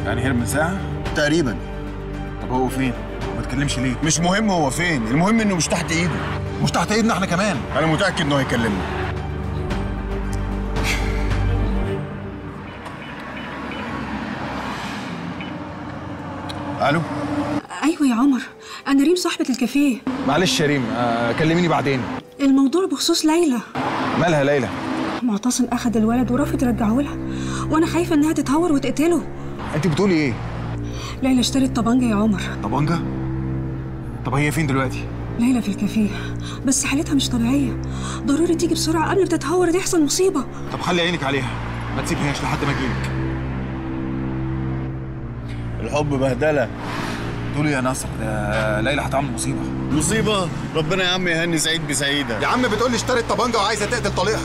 يعني هرب من ساعه تقريبا طب هو فين ما تكلمش ليه مش مهم هو فين المهم انه مش تحت ايده مش تحت ايدنا احنا كمان انا متاكد انه هيكلمنا الو ايوه يا عمر انا ريم صاحبه الكافيه معلش يا ريم آه كلميني بعدين الموضوع بخصوص ليلى مالها ليلى معتصم اخذ الولد ورفض يرجعه لها وانا خايفه انها تتهور وتقتله انت بتقولي ايه ليلى اشترت طبنجه يا عمر طبنجه طب هي فين دلوقتي ليلى في الكافيه بس حالتها مش طبيعيه ضروري تيجي بسرعه قبل ما تتهور تحصل مصيبه طب خلي عينك عليها ما تسيبهاش لحد ما اجيلك الحب بهدله تقولي يا نصر ده ليلى هتعمل مصيبه مصيبه ربنا يا عم يهني سعيد بسعيده يا عم بتقولي اشترت طبنجه وعايزه تقتل طليقها